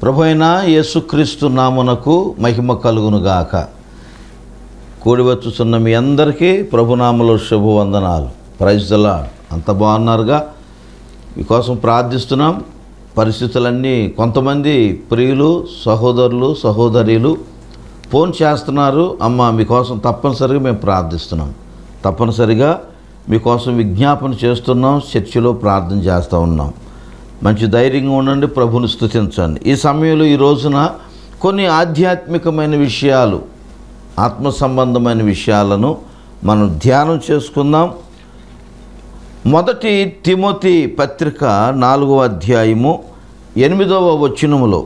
ప్రభు అయిన యేసుక్రీస్తు నామునకు మహిమ కలుగునుగాక కూడి వచ్చుచున్న మీ అందరికీ ప్రభునామలో శుభవందనాలు ప్రైజ్లా అంత బాగున్నారుగా మీకోసం ప్రార్థిస్తున్నాం పరిస్థితులన్నీ కొంతమంది ప్రియులు సహోదరులు సహోదరీలు ఫోన్ చేస్తున్నారు అమ్మ మీకోసం తప్పనిసరిగా మేము ప్రార్థిస్తున్నాం తప్పనిసరిగా మీకోసం విజ్ఞాపన చేస్తున్నాం చర్చిలో ప్రార్థన చేస్తూ ఉన్నాం మంచి ధైర్యంగా ఉండండి ప్రభుని స్తుతించండి ఈ సమయంలో ఈ రోజున కొన్ని ఆధ్యాత్మికమైన విషయాలు ఆత్మ సంబంధమైన విషయాలను మనం ధ్యానం చేసుకుందాం మొదటి తిమోతి పత్రిక నాలుగవ అధ్యాయము ఎనిమిదవ వచనములో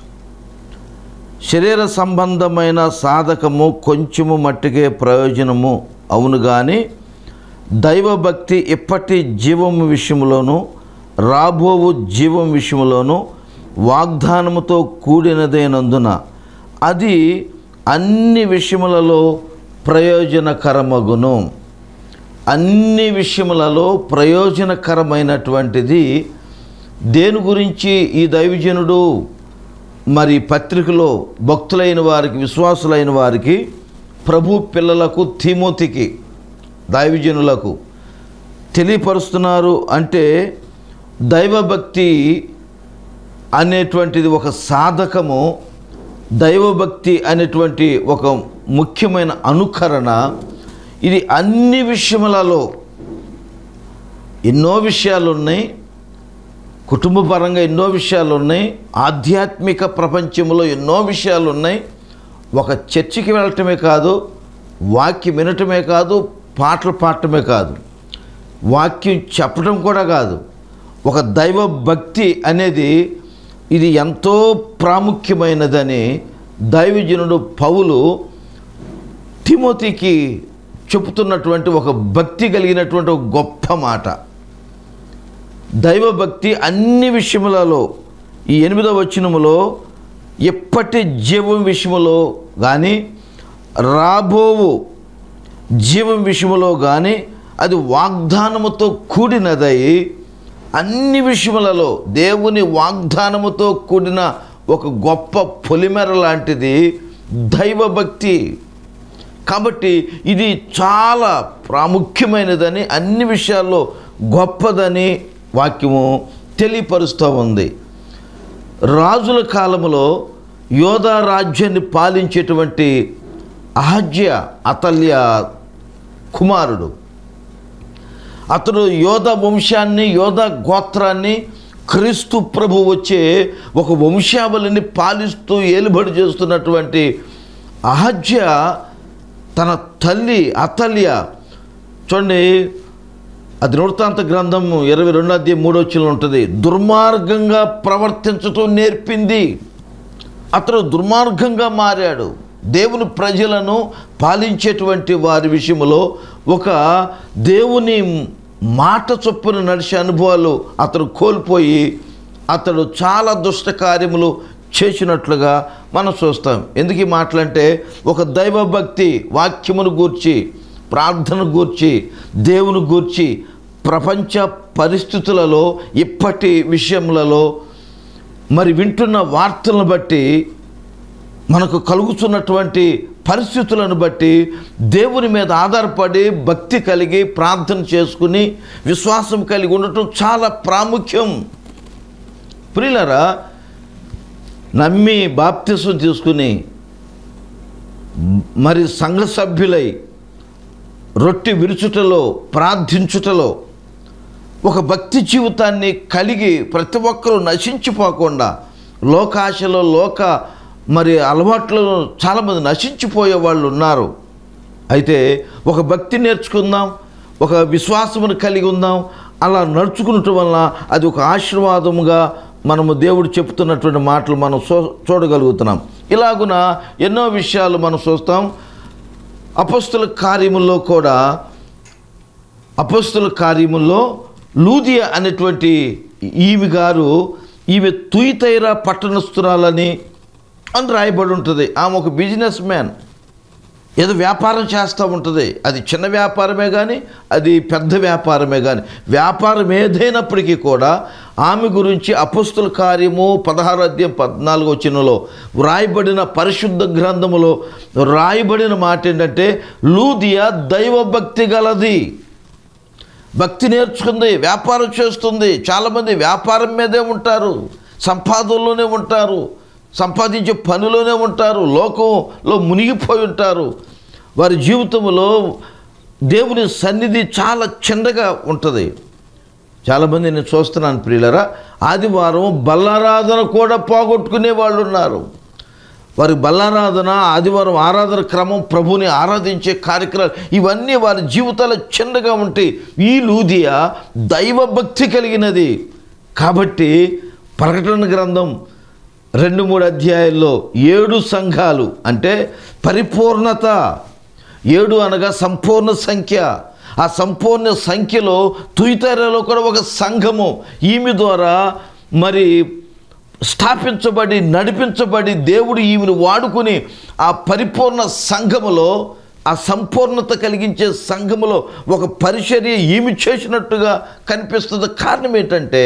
శరీర సంబంధమైన సాధకము కొంచెము మట్టికే ప్రయోజనము అవును కానీ దైవభక్తి ఇప్పటి జీవము విషయంలోనూ రాబోవు జీవం విషయంలోనూ వాగ్దానముతో కూడినదైనందున అది అన్ని విషయములలో ప్రయోజనకరమగును అన్ని విషయములలో ప్రయోజనకరమైనటువంటిది దేని గురించి ఈ దైవజనుడు మరి పత్రికలో భక్తులైన వారికి విశ్వాసులైన వారికి ప్రభు పిల్లలకు తిమోతికి దైవజనులకు తెలియపరుస్తున్నారు అంటే దైవభక్తి అనేటువంటిది ఒక సాధకము దైవభక్తి అనేటువంటి ఒక ముఖ్యమైన అనుకరణ ఇది అన్ని విషయములలో ఎన్నో విషయాలు ఉన్నాయి కుటుంబపరంగా ఎన్నో విషయాలు ఉన్నాయి ఆధ్యాత్మిక ప్రపంచంలో ఎన్నో విషయాలు ఉన్నాయి ఒక చర్చికి వెళ్ళటమే కాదు వాక్యం వినటమే కాదు పాటలు పాడటమే కాదు వాక్యం చెప్పడం కూడా కాదు ఒక దైవ భక్తి అనేది ఇది ఎంతో ప్రాముఖ్యమైనదని దైవజనుడు పౌలు తిమోతికి చెబుతున్నటువంటి ఒక భక్తి కలిగినటువంటి ఒక గొప్ప మాట దైవభక్తి అన్ని విషయములలో ఈ ఎనిమిదవ వచనములో ఎప్పటి జీవం విషయములో కానీ రాబోవు జీవం విషయములో కానీ అది వాగ్దానముతో కూడినదై అన్ని విషయములలో దేవుని వాగ్దానముతో కూడిన ఒక గొప్ప పొలిమెర లాంటిది దైవభక్తి కాబట్టి ఇది చాలా ప్రాముఖ్యమైనదని అన్ని విషయాల్లో గొప్పదని వాక్యము తెలియపరుస్తూ ఉంది రాజుల కాలంలో యోధా రాజ్యాన్ని పాలించేటువంటి అహజ్య అతల్య కుమారుడు అతడు యోధ వంశాన్ని యోధ గోత్రాన్ని క్రీస్తు ప్రభు వచ్చే ఒక వంశావళిని పాలిస్తూ ఏలుబడి చేస్తున్నటువంటి అహజ్య తన తల్లి అతల్య చూడండి అది నూర్తాంత గ్రంథం ఇరవై రెండు అధ్యాయం మూడో వచ్చిన ఉంటుంది దుర్మార్గంగా ప్రవర్తించటం నేర్పింది అతడు దుర్మార్గంగా మారాడు దేవుని ప్రజలను పాలించేటువంటి వారి విషయంలో ఒక దేవుని మాట చొప్పున నడిచే అనుభవాలు అతడు కోల్పోయి అతడు చాలా దుష్ట కార్యములు చేసినట్లుగా మనం చూస్తాం ఎందుకు ఈ మాటలంటే ఒక దైవభక్తి వాక్యమును గూర్చి ప్రార్థన గూర్చి దేవుని గూర్చి ప్రపంచ పరిస్థితులలో ఇప్పటి విషయములలో మరి వింటున్న వార్తలను బట్టి మనకు కలుగుతున్నటువంటి పరిస్థితులను బట్టి దేవుని మీద ఆధారపడి భక్తి కలిగి ప్రార్థన చేసుకుని విశ్వాసం కలిగి ఉండటం చాలా ప్రాముఖ్యం ప్రియులరా నమ్మి బాప్తిసం తీసుకుని మరి సంఘ సభ్యులై రొట్టె విరుచుటలో ప్రార్థించుటలో ఒక భక్తి జీవితాన్ని కలిగి ప్రతి ఒక్కరూ నశించిపోకుండా లోకాశలో లోక మరి అలవాట్లలో చాలామంది నశించిపోయే వాళ్ళు ఉన్నారు అయితే ఒక భక్తి నేర్చుకుందాం ఒక విశ్వాసమును కలిగి ఉందాం అలా నడుచుకునటం వల్ల అది ఒక ఆశీర్వాదముగా మనము దేవుడు చెప్తున్నటువంటి మాటలు మనం చూ చూడగలుగుతున్నాం ఇలాగున ఎన్నో విషయాలు మనం చూస్తాం అపస్తుల కార్యముల్లో కూడా అపస్తుల కార్యముల్లో లూదియా అనేటువంటి ఈమె గారు ఈమె తుయితైరా పట్టణస్తురాలని అని రాయబడి ఉంటుంది ఆమె ఒక బిజినెస్ మ్యాన్ ఏదో వ్యాపారం చేస్తూ ఉంటుంది అది చిన్న వ్యాపారమే కానీ అది పెద్ద వ్యాపారమే కానీ వ్యాపారం ఏదైనప్పటికీ కూడా ఆమె గురించి అపస్తుల కార్యము పదహారు అధ్యాయం పద్నాలుగు వచ్చినలో వ్రాయబడిన పరిశుద్ధ గ్రంథములో వ్రాయబడిన మాట ఏంటంటే లూదియా దైవభక్తి గలది భక్తి నేర్చుకుంది వ్యాపారం చేస్తుంది చాలామంది వ్యాపారం మీదే ఉంటారు సంపాదనలోనే ఉంటారు సంపాదించే పనిలోనే ఉంటారు లోకంలో మునిగిపోయి ఉంటారు వారి జీవితంలో దేవుని సన్నిధి చాలా చిన్నగా ఉంటుంది చాలామంది నేను చూస్తున్నాను ప్రియులరా ఆదివారం బల్లారాధన కూడా పోగొట్టుకునే వాళ్ళు ఉన్నారు వారి బల్లారాధన ఆదివారం ఆరాధన క్రమం ప్రభుని ఆరాధించే కార్యక్రమాలు ఇవన్నీ వారి జీవితాలు చిన్నగా ఉంటాయి ఈ లూదియా దైవభక్తి కలిగినది కాబట్టి ప్రకటన గ్రంథం రెండు మూడు అధ్యాయాల్లో ఏడు సంఘాలు అంటే పరిపూర్ణత ఏడు అనగా సంపూర్ణ సంఖ్య ఆ సంపూర్ణ సంఖ్యలో తుయితరలో కూడా ఒక సంఘము ఈమె ద్వారా మరి స్థాపించబడి నడిపించబడి దేవుడు ఈమెను వాడుకుని ఆ పరిపూర్ణ సంఘములో ఆ సంపూర్ణత కలిగించే సంఘములో ఒక పరిచర్య ఈమె చేసినట్టుగా కనిపిస్తుంది కారణం ఏంటంటే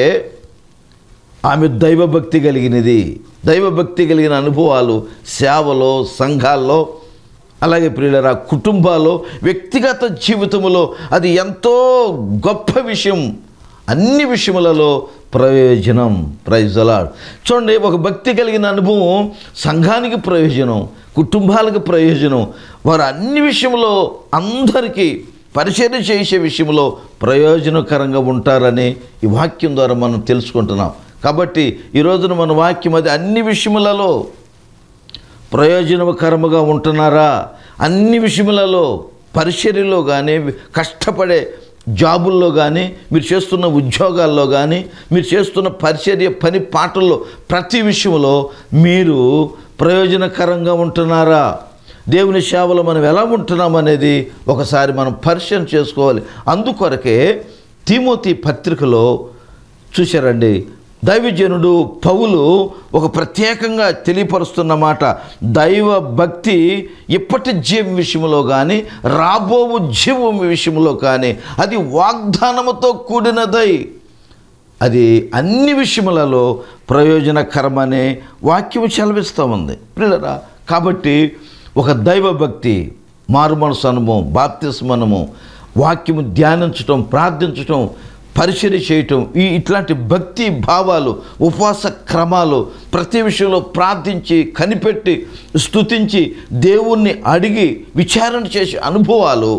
ఆమె దైవభక్తి కలిగినది దైవభక్తి కలిగిన అనుభవాలు సేవలో సంఘాల్లో అలాగే ప్రియులరా కుటుంబాల్లో వ్యక్తిగత జీవితంలో అది ఎంతో గొప్ప విషయం అన్ని విషయములలో ప్రయోజనం ప్రైజలాడ్ చూడండి ఒక భక్తి కలిగిన అనుభవం సంఘానికి ప్రయోజనం కుటుంబాలకు ప్రయోజనం వారు అన్ని విషయంలో అందరికీ పరిచర్య చేసే విషయంలో ప్రయోజనకరంగా ఉంటారని ఈ వాక్యం ద్వారా మనం తెలుసుకుంటున్నాం కాబట్టి ఈ రోజున మన వాక్యం అది అన్ని విషయములలో ప్రయోజనకరముగా ఉంటున్నారా అన్ని విషయములలో పరిచర్యలో కానీ కష్టపడే జాబుల్లో కానీ మీరు చేస్తున్న ఉద్యోగాల్లో కానీ మీరు చేస్తున్న పరిచర్య పని పాటల్లో ప్రతి విషయంలో మీరు ప్రయోజనకరంగా ఉంటున్నారా దేవుని సేవలో మనం ఎలా ఉంటున్నాం అనేది ఒకసారి మనం పరిశీలన చేసుకోవాలి అందుకొరకే తిమోతి పత్రికలో చూశారండి దైవజనుడు పౌలు ఒక ప్రత్యేకంగా తెలియపరుస్తున్న మాట దైవ భక్తి ఇప్పటి జీవం విషయంలో కానీ రాబోవు జీవం విషయంలో కానీ అది వాగ్దానముతో కూడినదై అది అన్ని విషయములలో ప్రయోజనకరమనే వాక్యము సెలవిస్తూ ఉంది పిల్లరా కాబట్టి ఒక దైవభక్తి మారుమనసు అనుభవం బాప్తిస్మనము వాక్యము ధ్యానించటం ప్రార్థించటం పరిచర్య చేయటం ఈ ఇట్లాంటి భక్తి భావాలు ఉపవాస క్రమాలు ప్రతి విషయంలో ప్రార్థించి కనిపెట్టి స్తుతించి దేవుణ్ణి అడిగి విచారణ చేసే అనుభవాలు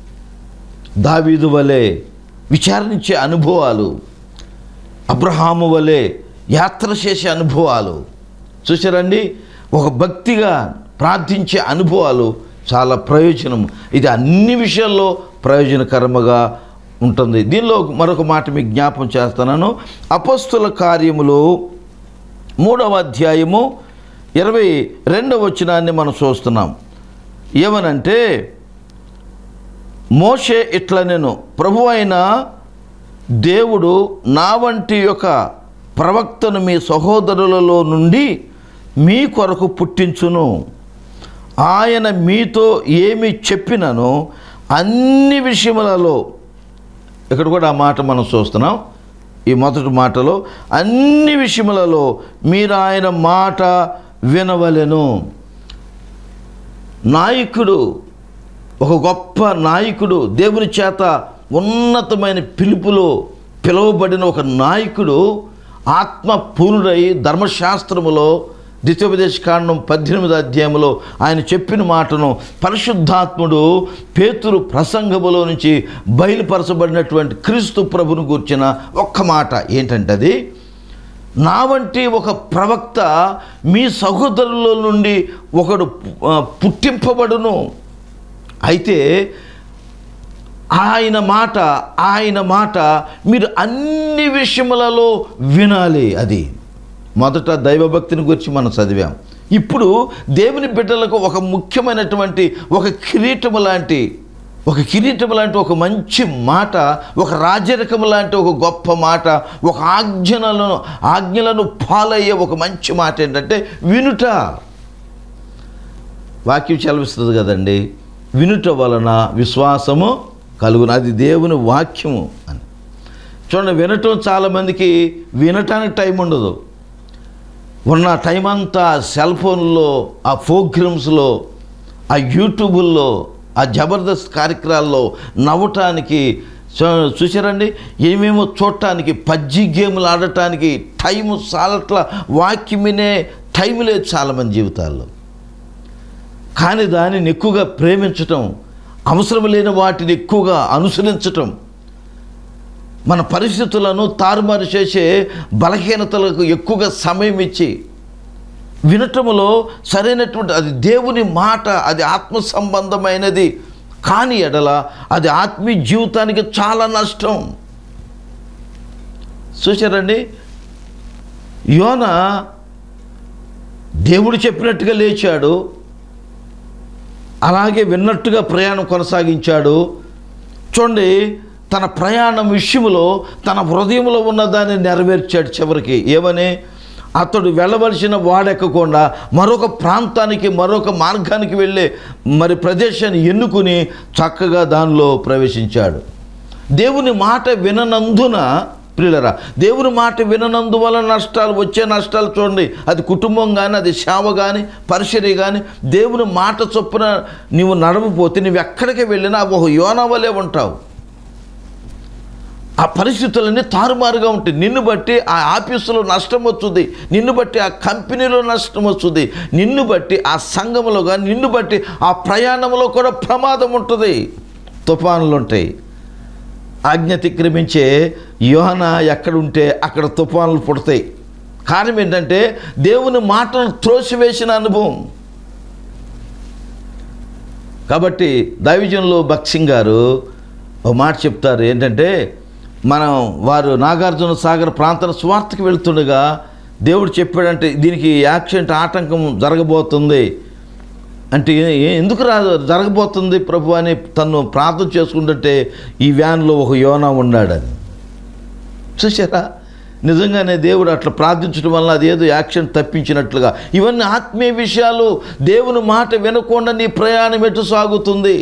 దావీదు వలె విచారించే అనుభవాలు అబ్రహాము వలె యాత్ర చేసే అనుభవాలు చూసారండి ఒక భక్తిగా ప్రార్థించే అనుభవాలు చాలా ప్రయోజనం ఇది అన్ని విషయాల్లో ప్రయోజనకరముగా ఉంటుంది దీనిలో మరొక మాట మీకు జ్ఞాపం చేస్తున్నాను అపస్తుల కార్యములు మూడవ అధ్యాయము ఇరవై రెండవ వచనాన్ని మనం చూస్తున్నాం ఏమనంటే మోషే ఇట్లా నేను ప్రభు అయిన దేవుడు నా వంటి యొక్క ప్రవక్తను మీ సహోదరులలో నుండి మీ కొరకు పుట్టించును ఆయన మీతో ఏమి చెప్పినను అన్ని విషయములలో ఇక్కడ కూడా ఆ మాట మనం చూస్తున్నాం ఈ మొదటి మాటలో అన్ని విషయములలో మీరు ఆయన మాట వినవలెను నాయకుడు ఒక గొప్ప నాయకుడు దేవుని చేత ఉన్నతమైన పిలుపులో పిలువబడిన ఒక నాయకుడు ఆత్మ పూర్ణుడై ధర్మశాస్త్రములో ద్వితీయోపదేశ కాండం పద్దెనిమిది అధ్యాయంలో ఆయన చెప్పిన మాటను పరిశుద్ధాత్ముడు పేతురు ప్రసంగములో నుంచి బయలుపరచబడినటువంటి క్రీస్తు ప్రభును కూర్చిన ఒక్క మాట ఏంటంటే అది నా వంటి ఒక ప్రవక్త మీ సహోదరుల నుండి ఒకడు ఆ, పుట్టింపబడును అయితే ఆయన మాట ఆయన మాట మీరు అన్ని విషయములలో వినాలి అది మొదట దైవభక్తిని గురించి మనం చదివాం ఇప్పుడు దేవుని బిడ్డలకు ఒక ముఖ్యమైనటువంటి ఒక కిరీటము లాంటి ఒక కిరీటం లాంటి ఒక మంచి మాట ఒక రాజరికం లాంటి ఒక గొప్ప మాట ఒక ఆజ్ఞలను ఆజ్ఞలను ఫాలయ్యే ఒక మంచి మాట ఏంటంటే వినుట వాక్యం చలవిస్తుంది కదండి వినుట వలన విశ్వాసము కలుగును అది దేవుని వాక్యము అని చూడండి వినటం చాలామందికి వినటానికి టైం ఉండదు ఉన్న టైం అంతా సెల్ ఫోన్లో ఆ ప్రోగ్రామ్స్లో ఆ యూట్యూబుల్లో ఆ జబర్దస్త్ కార్యక్రమాల్లో నవ్వటానికి చూ- చూసారండి ఏమేమో చూడటానికి పబ్జి గేమ్లు ఆడటానికి టైం చాలట్ల వాక్యం వినే టైం లేదు చాలామంది జీవితాల్లో కానీ దానిని ఎక్కువగా ప్రేమించటం అవసరం లేని వాటిని ఎక్కువగా అనుసరించటం మన పరిస్థితులను తారుమారు చేసే బలహీనతలకు ఎక్కువగా సమయం ఇచ్చి వినటములో సరైనటువంటి అది దేవుని మాట అది ఆత్మ సంబంధమైనది కాని ఎడల అది ఆత్మీయ జీవితానికి చాలా నష్టం చూశారండి యోన దేవుడు చెప్పినట్టుగా లేచాడు అలాగే విన్నట్టుగా ప్రయాణం కొనసాగించాడు చూడండి తన ప్రయాణం విషయంలో తన హృదయంలో ఉన్న దాన్ని నెరవేర్చాడు చివరికి ఏమని అతడు వెళ్ళవలసిన వాడెక్కకుండా మరొక ప్రాంతానికి మరొక మార్గానికి వెళ్ళే మరి ప్రదేశాన్ని ఎన్నుకుని చక్కగా దానిలో ప్రవేశించాడు దేవుని మాట విననందున ప్రియులరా దేవుని మాట విననందువల్ల నష్టాలు వచ్చే నష్టాలు చూడండి అది కుటుంబం కానీ అది సేవ కానీ పరిచర్య కానీ దేవుని మాట చొప్పున నీవు నడవపోతే నువ్వు ఎక్కడికి వెళ్ళినా ఒక యోన వలె ఉంటావు ఆ పరిస్థితులన్నీ తారుమారుగా ఉంటాయి నిన్ను బట్టి ఆ ఆఫీసులో నష్టం వస్తుంది నిన్ను బట్టి ఆ కంపెనీలో నష్టం వస్తుంది నిన్ను బట్టి ఆ సంఘంలో కానీ నిన్ను బట్టి ఆ ప్రయాణంలో కూడా ప్రమాదం ఉంటుంది తుఫానులు ఉంటాయి ఆజ్ఞ అతిక్రమించే యోహన ఎక్కడుంటే అక్కడ తుఫానులు పుడతాయి కారణం ఏంటంటే దేవుని మాటను త్రోసివేసిన అనుభవం కాబట్టి దైవజనులు భక్సింగ్ గారు ఒక మాట చెప్తారు ఏంటంటే మనం వారు నాగార్జున సాగర్ ప్రాంతం స్వార్థకి వెళ్తుండగా దేవుడు చెప్పాడంటే దీనికి యాక్సిడెంట్ ఆటంకం జరగబోతుంది అంటే ఏ- ఏ- ఎందుకు రా జరగబోతుంది ప్రభు అని తను ప్రార్థన చేసుకుంటుంటే ఈ వ్యాన్లో ఒక యోనా ఉన్నాడని చూసారా నిజంగానే దేవుడు అట్లా ప్రార్థించడం వల్ల అదేదో యాక్షన్ తప్పించినట్లుగా ఇవన్నీ ఆత్మీయ విషయాలు దేవుని మాట వినకుండా నీ ప్రయాణం ఎటు సాగుతుంది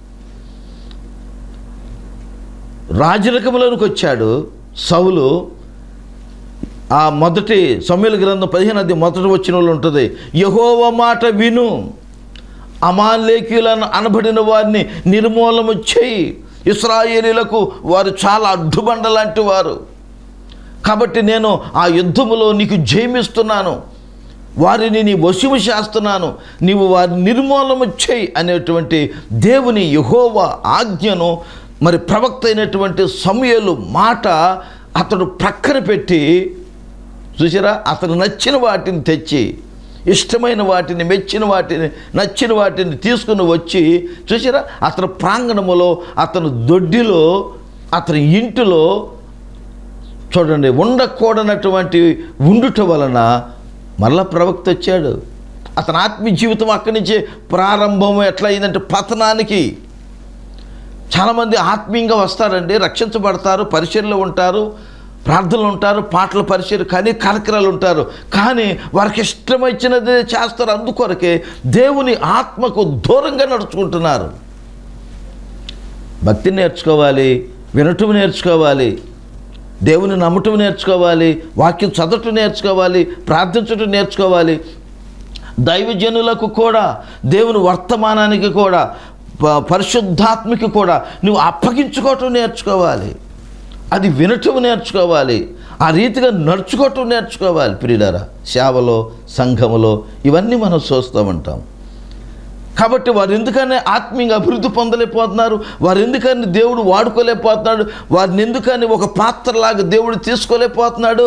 రాజరికంలోనికి వచ్చాడు సౌలు ఆ మొదటి సమయల గ్రంథం పదిహేను అది మొదటి వచ్చిన వాళ్ళు ఉంటుంది యహోవ మాట విను అమాలేకీలను అనబడిన వారిని నిర్మూలము చేయి ఇస్రాయేలీలకు వారు చాలా అడ్డుబండ లాంటి వారు కాబట్టి నేను ఆ యుద్ధములో నీకు జయమిస్తున్నాను వారిని నీ వశము చేస్తున్నాను నీవు వారిని నిర్మూలము చేయి అనేటువంటి దేవుని యహోవ ఆజ్ఞను మరి ప్రవక్త అయినటువంటి సమయలు మాట అతడు ప్రక్కన పెట్టి చూసారా అతను నచ్చిన వాటిని తెచ్చి ఇష్టమైన వాటిని మెచ్చిన వాటిని నచ్చిన వాటిని తీసుకుని వచ్చి చూసారా అతని ప్రాంగణములో అతను దొడ్డిలో అతని ఇంటిలో చూడండి ఉండకూడనటువంటి ఉండుట వలన మళ్ళా ప్రవక్త వచ్చాడు అతని ఆత్మీయ జీవితం అక్కడి నుంచే ప్రారంభం ఎట్లా అయిందంటే పతనానికి చాలామంది ఆత్మీయంగా వస్తారండి రక్షించబడతారు పరిచయలో ఉంటారు ప్రార్థనలు ఉంటారు పాటల పరిచయం కానీ కార్యక్రమాలు ఉంటారు కానీ వారికి ఇష్టమైచ్చినదే చేస్తారు అందుకొరకే దేవుని ఆత్మకు దూరంగా నడుచుకుంటున్నారు భక్తిని నేర్చుకోవాలి వినటం నేర్చుకోవాలి దేవుని నమ్మటం నేర్చుకోవాలి వాక్యం చదవటం నేర్చుకోవాలి ప్రార్థించటం నేర్చుకోవాలి దైవజనులకు కూడా దేవుని వర్తమానానికి కూడా ప- పరిశుద్ధాత్మకి కూడా నువ్వు అప్పగించుకోవటం నేర్చుకోవాలి అది వినటం నేర్చుకోవాలి ఆ రీతిగా నడుచుకోవటం నేర్చుకోవాలి ప్రియులారా సేవలో సంఘములో ఇవన్నీ మనం చూస్తూ ఉంటాం కాబట్టి వారు ఎందుకని ఆత్మీయంగా అభివృద్ధి పొందలేకపోతున్నారు వారు ఎందుకని దేవుడు వాడుకోలేకపోతున్నాడు వారిని ఎందుకని ఒక పాత్రలాగా దేవుడు తీసుకోలేకపోతున్నాడు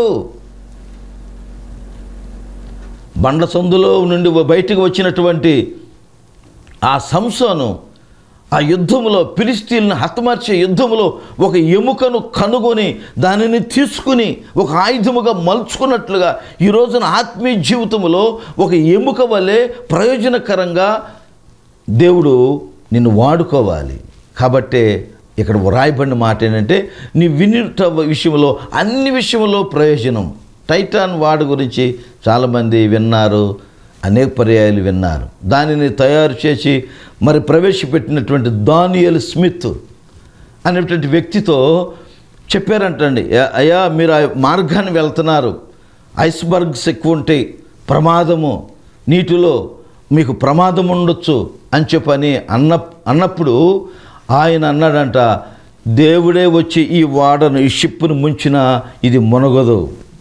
బండ సందులో నుండి బయటికి వచ్చినటువంటి ఆ సంసోను ఆ యుద్ధములో ఫిలిస్తీన్ను హతమార్చే యుద్ధములో ఒక ఎముకను కనుగొని దానిని తీసుకుని ఒక ఆయుధముగా మలుచుకున్నట్లుగా ఈ రోజున ఆత్మీయ జీవితంలో ఒక ఎముక వలె ప్రయోజనకరంగా దేవుడు నిన్ను వాడుకోవాలి కాబట్టే ఇక్కడ రాయబడిన మాట ఏంటంటే నీ వినుట విషయంలో అన్ని విషయంలో ప్రయోజనం టైటాన్ వాడు గురించి చాలామంది విన్నారు అనేక పర్యాయాలు విన్నారు దానిని తయారు చేసి మరి ప్రవేశపెట్టినటువంటి దానియల్ స్మిత్ అనేటువంటి వ్యక్తితో చెప్పారంటండి "అయ్యా- అయ్యా మీరు ఆ మార్గాన్ని వెళ్తున్నారు ఐస్బర్గ్స్ ఎక్కువ ఉంటాయి ప్రమాదము నీటిలో మీకు ప్రమాదం ఉండొచ్చు అని చెప్పని అన్న అన్నప్పుడు ఆయన అన్నాడంట దేవుడే వచ్చి ఈ వాడను ఈ షిప్పును ముంచిన ఇది మునగదు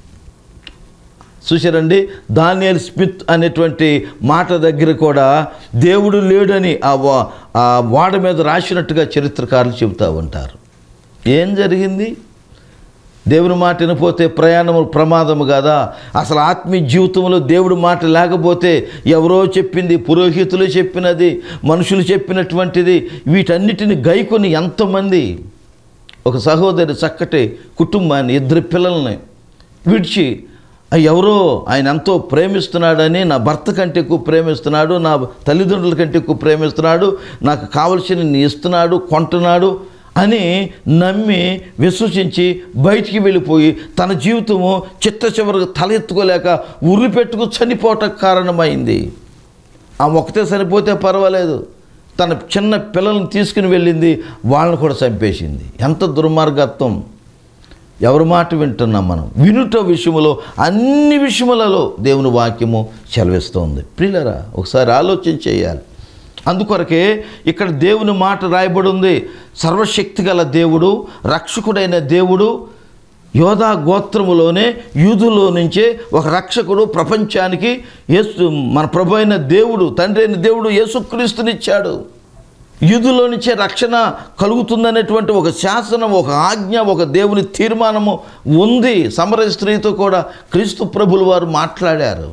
చూశారండి దానియల్ స్మిత్ అనేటువంటి మాట దగ్గర కూడా దేవుడు లేడని ఆ వా ఆ వాడ మీద రాసినట్టుగా చరిత్రకారులు చెబుతూ ఉంటారు ఏం జరిగింది దేవుని మాట వినపోతే ప్రయాణము ప్రమాదము కదా అసలు ఆత్మీయ జీవితంలో దేవుడి మాట లేకపోతే ఎవరో చెప్పింది పురోహితులు చెప్పినది మనుషులు చెప్పినటువంటిది వీటన్నిటిని గైకొని ఎంతమంది ఒక సహోదరి చక్కటి కుటుంబాన్ని ఇద్దరు పిల్లల్ని విడిచి "ఆ, ఎవరో ఆయన ఎంతో ప్రేమిస్తున్నాడని నా భర్త కంటే ఎక్కువ ప్రేమిస్తున్నాడు నా తల్లిదండ్రుల కంటే ఎక్కువ ప్రేమిస్తున్నాడు నాకు కావలసిన ఇస్తున్నాడు కొంటున్నాడు అని నమ్మి విశ్వసించి బయటికి వెళ్ళిపోయి తన జీవితము చిట్ట చివరికి తల ఎత్తుకోలేక ఉర్రి పెట్టుకు చనిపోవటం కారణమైంది ఆ ఒక్కతే సరిపోతే పర్వాలేదు తన చిన్న పిల్లల్ని తీసుకుని వెళ్ళింది వాళ్ళని కూడా చంపేసింది ఎంత దుర్మార్గత్వం ఎవరి మాట వింటున్నాం మనం వినుట విషయములో అన్ని విషయములలో దేవుని వాక్యము సెలవిస్తోంది ప్రియులరా ఒకసారి ఆలోచన చేయాలి అందుకొరకే ఇక్కడ దేవుని మాట రాయబడి ఉంది సర్వశక్తి గల దేవుడు రక్షకుడైన దేవుడు యోధా గోత్రములోనే యూదులో నుంచే ఒక రక్షకుడు ప్రపంచానికి యేసు మన ప్రభు అయిన దేవుడు తండ్రి అయిన దేవుడు యేసుక్రీస్తునిచ్చాడు యూదులో నుంచే రక్షణ కలుగుతుందనేటువంటి ఒక శాసనం ఒక ఆజ్ఞ ఒక దేవుని తీర్మానము ఉంది సమర స్త్రీతో కూడా క్రీస్తు ప్రభులు వారు మాట్లాడారు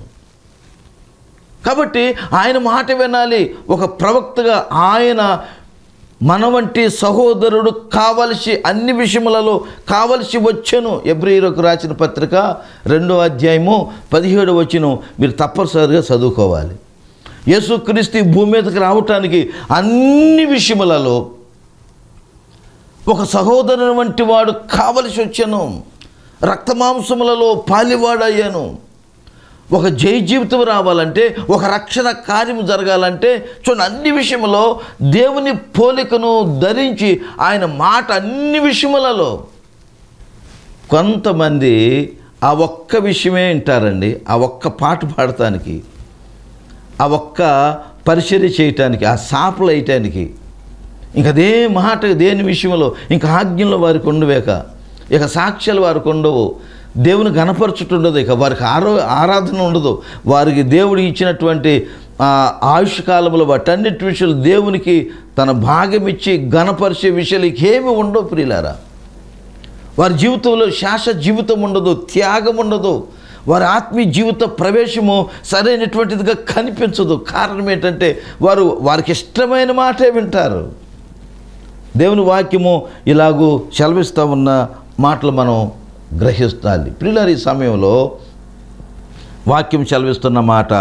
కాబట్టి ఆయన మాట వినాలి ఒక ప్రవక్తగా ఆయన మన వంటి సహోదరుడు కావలసి అన్ని విషయములలో కావలసి వచ్చెను ఎబ్రిలకు రాసిన పత్రిక రెండో అధ్యాయము పదిహేడు వచ్చును మీరు తప్పనిసరిగా చదువుకోవాలి యేసుక్రీస్తు ఈ భూమి మీదకి రావటానికి అన్ని విషయములలో ఒక సహోదరుని వంటి వాడు కావలసి వచ్చాను రక్తమాంసములలో పాలివాడయ్యాను ఒక జై జీవితం రావాలంటే ఒక రక్షణ కార్యం జరగాలంటే చూడండి అన్ని విషయములో దేవుని పోలికను ధరించి ఆయన మాట అన్ని విషయములలో కొంతమంది ఆ ఒక్క విషయమే వింటారండి ఆ ఒక్క పాట పాడటానికి ఆ ఒక్క పరిచర్య చేయటానికి ఆ సాపలు వేయటానికి ఇంక అదే మాట దేని విషయంలో ఇంకా ఆజ్ఞలు వారికి ఉండవేక ఇక సాక్ష్యాలు వారికి ఉండవు దేవుని గణపరచుటుండదు ఇక వారికి ఆరో ఆరాధన ఉండదు వారికి దేవుడు ఇచ్చినటువంటి ఆ, ఆయుష్ కాలంలో వాటన్నిటి విషయాలు దేవునికి తన భాగం ఇచ్చి గణపరిచే విషయాలు ఏమి ఉండవు ప్రియులారా వారి జీవితంలో శాశ్వత జీవితం ఉండదు త్యాగం ఉండదు వారి ఆత్మీయ జీవిత ప్రవేశము సరైనటువంటిదిగా కనిపించదు కారణం ఏంటంటే వారు వారికి ఇష్టమైన మాటే వింటారు దేవుని వాక్యము ఇలాగూ సెలవిస్తూ ఉన్న మాటలు మనం గ్రహిస్తాలి ప్రియులారు ఈ సమయంలో వాక్యం సెలవిస్తున్న మాట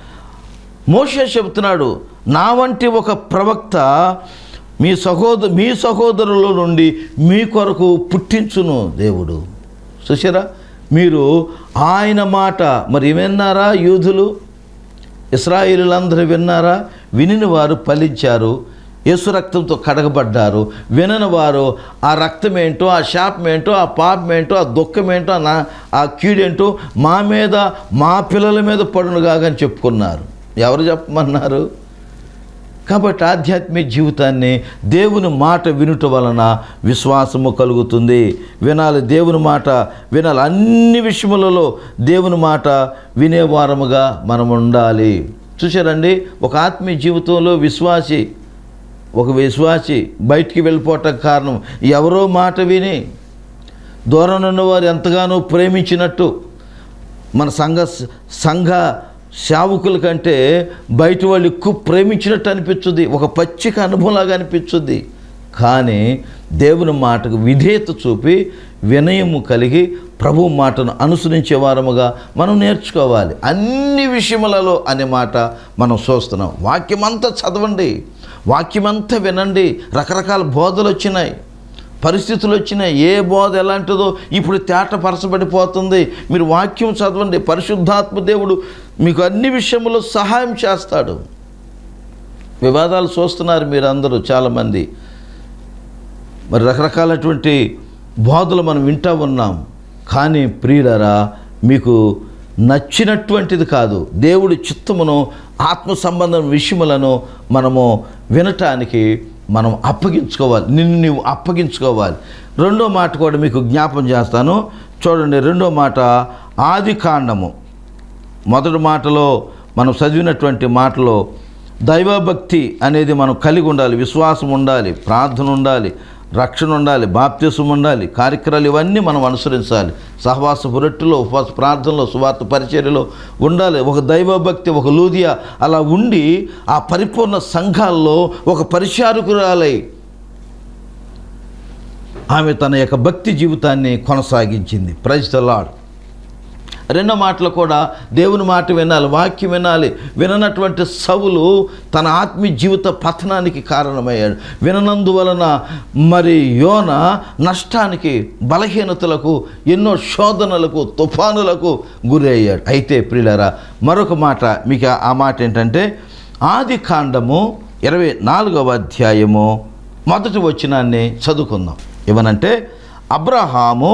మోషే చెబుతున్నాడు నా వంటి ఒక ప్రవక్త మీ సహోదరు మీ సహోదరుల నుండి మీ కొరకు పుట్టించును దేవుడు చూసారా మీరు ఆయన మాట మరి విన్నారా యూదులు ఇస్రాయిలులందరూ విన్నారా వినిన వారు ఫలించారు యేసు రక్తంతో కడగబడ్డారు వినని వారు ఆ రక్తం ఏంటో ఆ శాపం ఏంటో ఆ పాపం ఏంటో ఆ దుఃఖం ఏంటో ఆ నా ఆ కీడేంటో మా మీద మా పిల్లల మీద పడునుగాగని చెప్పుకున్నారు ఎవరు చెప్పమన్నారు కాబట్టి ఆధ్యాత్మిక జీవితాన్ని దేవుని మాట వినుట వలన విశ్వాసము కలుగుతుంది వినాలి దేవుని మాట వినాలి అన్ని విషయములలో దేవుని మాట వినేవారముగా మనం ఉండాలి చూశారండి ఒక ఆత్మీయ జీవితంలో విశ్వాసి ఒక విశ్వాసి బయటికి వెళ్ళిపోవటం కారణం ఎవరో మాట విని దూరం ఉన్నవారు ఎంతగానో ప్రేమించినట్టు మన సంఘ సంఘ సేవకుల కంటే బయట వాళ్ళు ఎక్కువ ప్రేమించినట్టు అనిపించుద్ది ఒక పచ్చిక అనుభవంలాగా అనిపించుద్ది కానీ దేవుని మాటకు విధేయత చూపి వినయము కలిగి ప్రభు మాటను అనుసరించే వారముగా మనం నేర్చుకోవాలి అన్ని విషయములలో అనే మాట మనం చూస్తున్నాం వాక్యమంతా చదవండి వాక్యమంతా వినండి రకరకాల బోధలు వచ్చినాయి పరిస్థితులు వచ్చినాయి ఏ బోధ ఎలాంటిదో ఇప్పుడు తేటపరచబడిపోతుంది మీరు వాక్యం చదవండి పరిశుద్ధాత్మ దేవుడు మీకు అన్ని విషయములో సహాయం చేస్తాడు వివాదాలు చూస్తున్నారు మీరు అందరూ చాలామంది మరి రకరకాలటువంటి బోధలు మనం వింటూ ఉన్నాం కానీ ప్రియులరా మీకు నచ్చినటువంటిది కాదు దేవుడి చిత్తమును ఆత్మ సంబంధం విషయములను మనము వినటానికి మనం అప్పగించుకోవాలి నిన్ను నీవు అప్పగించుకోవాలి రెండో మాట కూడా మీకు జ్ఞాపం చేస్తాను చూడండి రెండో మాట ఆది కాండము మొదటి మాటలో మనం చదివినటువంటి మాటలో దైవభక్తి అనేది మనం కలిగి ఉండాలి విశ్వాసం ఉండాలి ప్రార్థన ఉండాలి రక్షణ ఉండాలి బాప్తిసం ఉండాలి కార్యక్రమాలు ఇవన్నీ మనం అనుసరించాలి సహవాస పురట్టులో ఉపవాస ప్రార్థనలో సువార్త పరిచర్యలో ఉండాలి ఒక దైవభక్తి ఒక లూదియా అలా ఉండి ఆ పరిపూర్ణ సంఘాల్లో ఒక పరిచారకురాలై ఆమె తన యొక్క భక్తి జీవితాన్ని కొనసాగించింది ప్రైజ్ ద లాడ్ రెండో మాటలు కూడా దేవుని మాట వినాలి వాక్యం వినాలి విననటువంటి సవులు తన ఆత్మీయ జీవిత పతనానికి కారణమయ్యాడు విననందువలన మరి యోన నష్టానికి బలహీనతలకు ఎన్నో శోధనలకు తుఫానులకు గురి అయ్యాడు అయితే ప్రియులరా మరొక మాట మీకు ఆ మాట ఏంటంటే ఆది కాండము ఇరవై నాలుగవ అధ్యాయము మొదటి వచనాన్ని చదువుకుందాం ఏమనంటే అబ్రహాము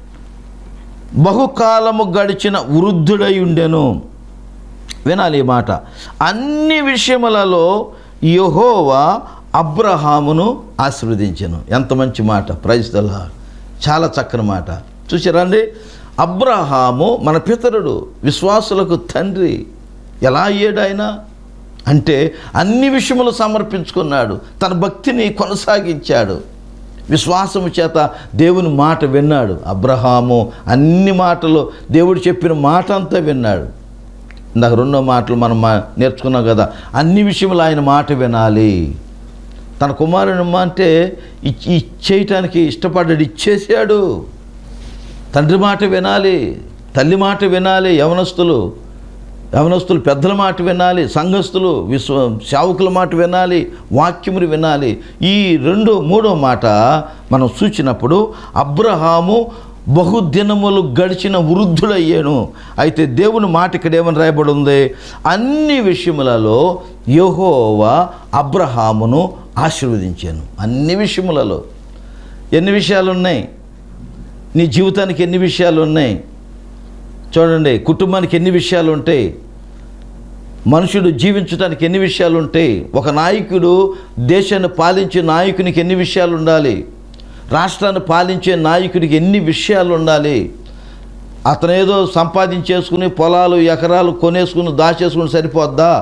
బహుకాలము గడిచిన వృద్ధుడై ఉండెను వినాలి ఈ మాట అన్ని విషయములలో యహోవా అబ్రహామును ఆశీర్వదించెను ఎంత మంచి మాట ప్రైజ్దల్లా చాలా చక్కని మాట చూసారండి అబ్రహాము మన పితరుడు విశ్వాసులకు తండ్రి ఎలా అయ్యాడు ఆయన అంటే అన్ని విషయములు సమర్పించుకున్నాడు తన భక్తిని కొనసాగించాడు విశ్వాసము చేత దేవుని మాట విన్నాడు అబ్రహాము అన్ని మాటలు దేవుడు చెప్పిన మాట అంతా విన్నాడు ఇందాక రెండో మాటలు మనం మా- నేర్చుకున్నాం కదా అన్ని విషయములు ఆయన మాట వినాలి తన కుమారుని అంటే ఇచ్చి ఇచ్చేయటానికి ఇష్టపడ్డాడు ఇచ్చేసాడు తండ్రి మాట వినాలి తల్లి మాట వినాలి యవనస్తులు యవనస్తులు పెద్దల మాట వినాలి సంఘస్థులు విశ్వ సేవకుల మాట వినాలి వాక్యములు వినాలి ఈ రెండో మూడో మాట మనం చూచినప్పుడు అబ్రహాము బహుదినములు గడిచిన వృద్ధుడయ్యాను అయితే దేవుని మాట ఇక్కడ ఏమని రాయబడి ఉంది అన్ని విషయములలో యెహోవా అబ్రహామును ఆశీర్వదించాను అన్ని విషయములలో ఎన్ని విషయాలు ఉన్నాయి నీ జీవితానికి ఎన్ని విషయాలు ఉన్నాయి చూడండి కుటుంబానికి ఎన్ని విషయాలు ఉంటాయి మనుషుడు జీవించడానికి ఎన్ని విషయాలు ఉంటాయి ఒక నాయకుడు దేశాన్ని పాలించే నాయకునికి ఎన్ని విషయాలు ఉండాలి రాష్ట్రాన్ని పాలించే నాయకుడికి ఎన్ని విషయాలు ఉండాలి అతను ఏదో సంపాదించేసుకుని పొలాలు ఎకరాలు కొనేసుకుని దాచేసుకుని సరిపోద్దా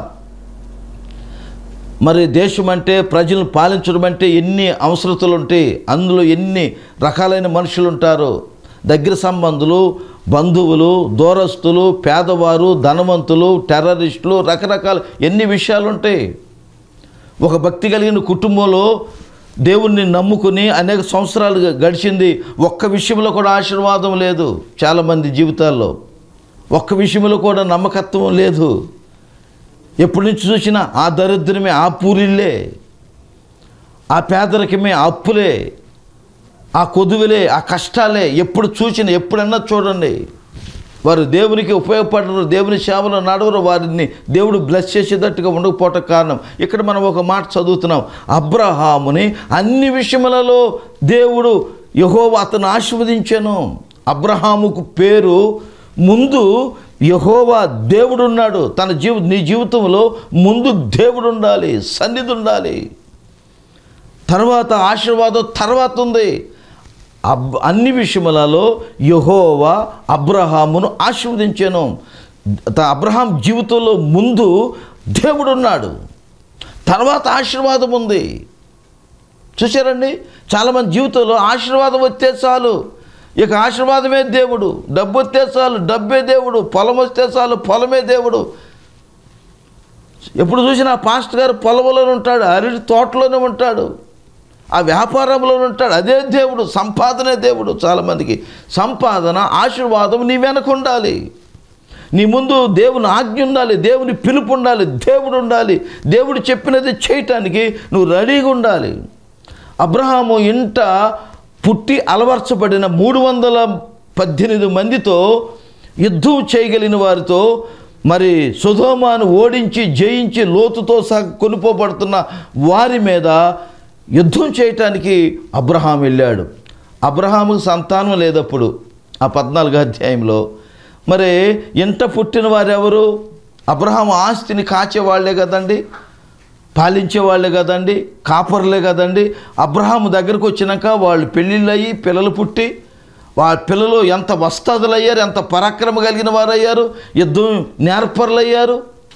మరి దేశం అంటే ప్రజలను పాలించడం అంటే ఎన్ని అవసరతలు ఉంటాయి అందులో ఎన్ని రకాలైన మనుషులు ఉంటారు దగ్గర సంబంధులు బంధువులు దూరస్తులు పేదవారు ధనవంతులు టెర్రరిస్టులు రకరకాల ఎన్ని విషయాలు ఉంటాయి ఒక భక్తి కలిగిన కుటుంబంలో దేవుణ్ణి నమ్ముకుని అనేక సంవత్సరాలు గడిచింది ఒక్క విషయంలో కూడా ఆశీర్వాదం లేదు చాలామంది జీవితాల్లో ఒక్క విషయంలో కూడా నమ్మకత్వం లేదు ఎప్పటి నుంచి చూసినా ఆ దరిద్రమే ఆ పూరిల్లే ఆ పేదరికమే ఆ అప్పులే ఆ కొదువులే ఆ కష్టాలే ఎప్పుడు చూసిన ఎప్పుడన్నా చూడండి వారు దేవునికి ఉపయోగపడరు దేవుని సేవలో నడవరు వారిని దేవుడు బ్లెస్ చేసేటట్టుగా ఉండకపోవటం కారణం ఇక్కడ మనం ఒక మాట చదువుతున్నాం అబ్రహాముని అన్ని విషయములలో దేవుడు యహోవ అతను ఆశీర్వదించాను అబ్రహాముకు పేరు ముందు యహోవా దేవుడు ఉన్నాడు తన జీవ నీ జీవితంలో ముందు దేవుడు ఉండాలి సన్నిధి ఉండాలి తర్వాత ఆశీర్వాదం తర్వాత ఉంది అబ్ అన్ని విషయములలో యహోవా అబ్రహామును ఆశీర్వదించాను త- అబ్రహాం జీవితంలో ముందు దేవుడు ఉన్నాడు తర్వాత ఆశీర్వాదం ఉంది చూశారండి చాలామంది జీవితంలో ఆశీర్వాదం వస్తే చాలు ఇక ఆశీర్వాదమే దేవుడు డబ్బు వస్తే చాలు డబ్బే దేవుడు పొలం వస్తే చాలు పొలమే దేవుడు ఎప్పుడు చూసినా పాస్టర్ గారు పొలంలోనే ఉంటాడు అరటి తోటలోనే ఉంటాడు ఆ వ్యాపారంలో ఉంటాడు అదే దేవుడు సంపాదనే దేవుడు చాలామందికి సంపాదన ఆశీర్వాదం నీ వెనక ఉండాలి నీ ముందు దేవుని ఆజ్ఞ ఉండాలి దేవుని పిలుపు ఉండాలి దేవుడు ఉండాలి దేవుడు చెప్పినది చేయటానికి నువ్వు రెడీగా ఉండాలి అబ్రహాము ఇంట పుట్టి అలవర్చబడిన మూడు వందల పద్దెనిమిది మందితో యుద్ధం చేయగలిగిన వారితో మరి సుధోమాను ఓడించి జయించి లోతుతో సహా కొనుపోబడుతున్న వారి మీద యుద్ధం చేయటానికి అబ్రహాం వెళ్ళాడు అబ్రహాముకు సంతానం లేదప్పుడు ఆ పద్నాలుగో అధ్యాయంలో మరి ఇంట పుట్టిన వారెవరు అబ్రహాము ఆస్తిని కాచేవాళ్లే కదండి పాలించే వాళ్ళే కదండి కాపర్లే కదండి అబ్రహాము దగ్గరకు వచ్చినాక వాళ్ళు పెళ్ళిళ్ళు అయ్యి పిల్లలు పుట్టి వాళ్ళ పిల్లలు ఎంత వస్తాదులు అయ్యారు ఎంత పరాక్రమ కలిగిన వారు అయ్యారు యుద్ధం నేర్పర్లు అయ్యారు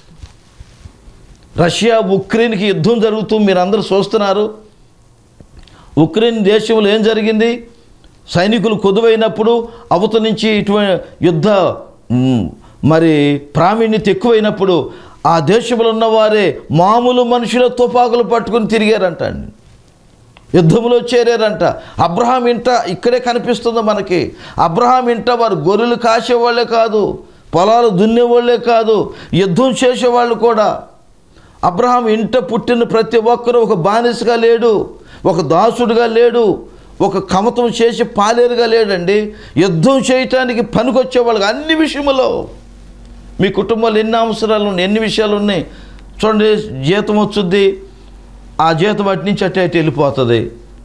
రష్యా ఉక్రెయిన్కి యుద్ధం జరుగుతూ మీరు అందరూ చూస్తున్నారు ఉక్రెయిన్ దేశంలో ఏం జరిగింది సైనికులు కొదువైనప్పుడు అవత నుంచి ఇటువంటి యుద్ధ మ్, మరి ప్రావీణ్యత ఎక్కువైనప్పుడు ఆ దేశంలో ఉన్నవారే మామూలు మనుషుల తుపాకులు పట్టుకుని తిరిగారంట అండి యుద్ధంలో చేరారంట అబ్రహాం ఇంట ఇక్కడే కనిపిస్తుంది మనకి అబ్రహాం ఇంట వారు గొర్రెలు కాసేవాళ్ళే కాదు పొలాలు దున్నేవాళ్ళే కాదు యుద్ధం చేసేవాళ్ళు కూడా అబ్రహాం ఇంట పుట్టిన ప్రతి ఒక్కరూ ఒక బానిసగా లేడు ఒక దాసుడుగా లేడు ఒక కమతం చేసి పాలేరుగా లేడండి యుద్ధం చేయటానికి పనికొచ్చేవాళ్ళకి అన్ని విషయములో మీ కుటుంబంలో ఎన్ని అవసరాలు ఉన్నాయి ఎన్ని విషయాలు ఉన్నాయి చూడండి జీతం వచ్చుద్ది ఆ జీతం అటు నుంచి అటు అటు వెళ్ళిపోతుంది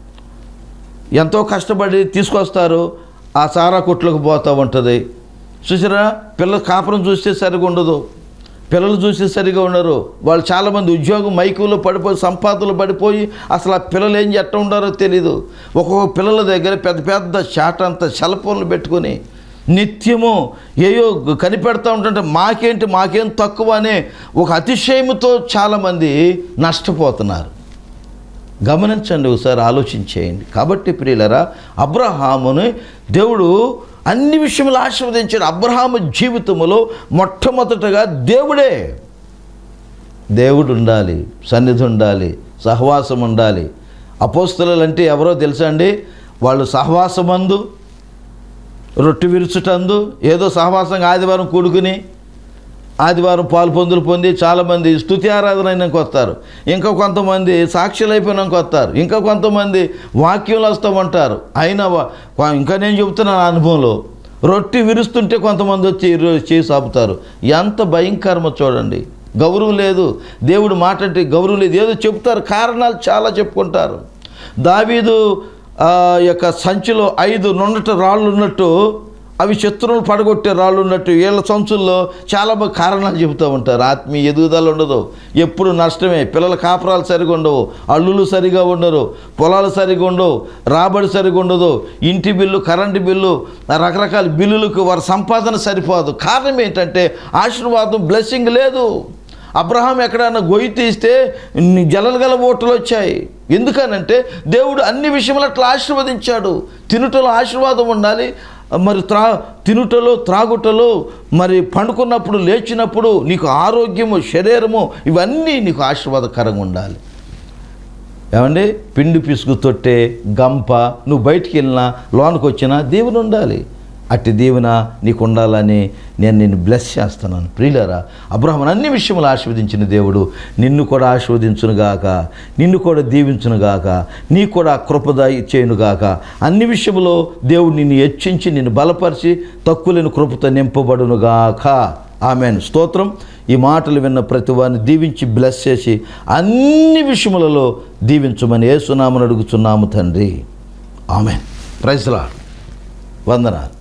ఎంతో కష్టపడి తీసుకొస్తారు ఆ సారా కొట్లకు పోతూ ఉంటుంది చూసారా పిల్లల కాపురం చూస్తే సరిగా ఉండదు పిల్లలు చూస్తే సరిగా ఉండరు వాళ్ళు చాలామంది ఉద్యోగం మైకులో పడిపోయి సంపాదనలు పడిపోయి అసలు ఆ పిల్లలు ఏం చెట్ట ఉండారో తెలీదు ఒక్కొక్క పిల్లల దగ్గర పెద్ద పెద్ద షాట్ అంత సెల్ ఫోన్లు పెట్టుకొని నిత్యము ఏయో కనిపెడతా ఉంటుంటే మాకేంటి మాకేం తక్కువ అనే ఒక అతిశయముతో చాలామంది నష్టపోతున్నారు గమనించండి ఒకసారి ఆలోచించేయండి కాబట్టి ప్రియులరా అబ్రహాముని దేవుడు అన్ని విషయములు ఆశీర్వదించాడు అబ్రహాము జీవితంలో మొట్టమొదటగా దేవుడే దేవుడు ఉండాలి సన్నిధి ఉండాలి సహవాసం ఉండాలి అపోస్తలు అంటే ఎవరో తెలుసా అండి వాళ్ళు సహవాసమందు రొట్టె విరుచుటందు ఏదో సహవాసంగా ఆదివారం కూడుకుని ఆదివారం పాలు పొందులు పొంది చాలామంది స్థుతి ఆరాధన అయినాక వస్తారు ఇంకా కొంతమంది సాక్షులు అయిపోయినాక వస్తారు ఇంకా కొంతమంది వాక్యంలో వస్తామంటారు అయినా వా- వా- ఇంకా నేను చెబుతున్నాను ఆ అనుభవంలో రొట్టె విరుస్తుంటే కొంతమంది వచ్చి ఈరోజు చేసి ఆపుతారు ఎంత భయంకరమో చూడండి గౌరవం లేదు దేవుడు మాట అంటే గౌరవం లేదు ఏదో చెప్తారు కారణాలు చాలా చెప్పుకుంటారు దావీదు ఆ యొక్క సంచిలో ఐదు నుండట రాళ్ళు ఉన్నట్టు అవి శత్రువులు పడగొట్టే రాళ్ళు ఉన్నట్టు వీళ్ళ సంచుల్లో చాలా బాగా కారణాలు చెబుతూ ఉంటారు ఆత్మీయ ఎదుగుదల ఉండదు ఎప్పుడు నష్టమే పిల్లల కాపురాలు సరిగా ఉండవు అల్లులు సరిగా ఉండరు పొలాలు సరిగా ఉండవు రాబడి సరిగా ఉండదు ఇంటి బిల్లు కరెంటు బిల్లు రకరకాల బిల్లులకు వారి సంపాదన సరిపోదు కారణం ఏంటంటే ఆశీర్వాదం బ్లెస్సింగ్ లేదు అబ్రహాం ఎక్కడన్నా గొయ్యి తీస్తే ఇన్ని జలలు గల ఓటలు వచ్చాయి ఎందుకనంటే దేవుడు అన్ని విషయములు అట్లా ఆశీర్వదించాడు తినుటలో ఆశీర్వాదం ఉండాలి మరి త్రా తినుటలో త్రాగుటలో మరి పండుకున్నప్పుడు లేచినప్పుడు నీకు ఆరోగ్యము శరీరము ఇవన్నీ నీకు ఆశీర్వాదకరంగా ఉండాలి ఏమండి పిండి పిసుకు తొట్టే గంప నువ్వు బయటికి వెళ్ళినా లోనికి వచ్చినా దేవుని ఉండాలి అట్టి దీవెన నీకు ఉండాలని నేను నిన్ను బ్లెస్ చేస్తున్నాను ప్రియులరా అబ్రహ్మన్ అన్ని విషయములు ఆశీర్వదించిన దేవుడు నిన్ను కూడా ఆశీర్వదించునుగాక నిన్ను కూడా దీవించునుగాక నీ కూడా కృపద చేయనుగాక అన్ని విషయములో దేవుడు నిన్ను హెచ్చించి నిన్ను బలపరిచి తక్కువలేని కృపతో నింపబడునుగాక ఆమెన్ స్తోత్రం ఈ మాటలు విన్న ప్రతి వారిని దీవించి బ్లెస్ చేసి అన్ని విషయములలో దీవించమని ఏసునామని అడుగుచున్నాము తండ్రి ఆమెన్ ప్రైజ్లా వందనాలు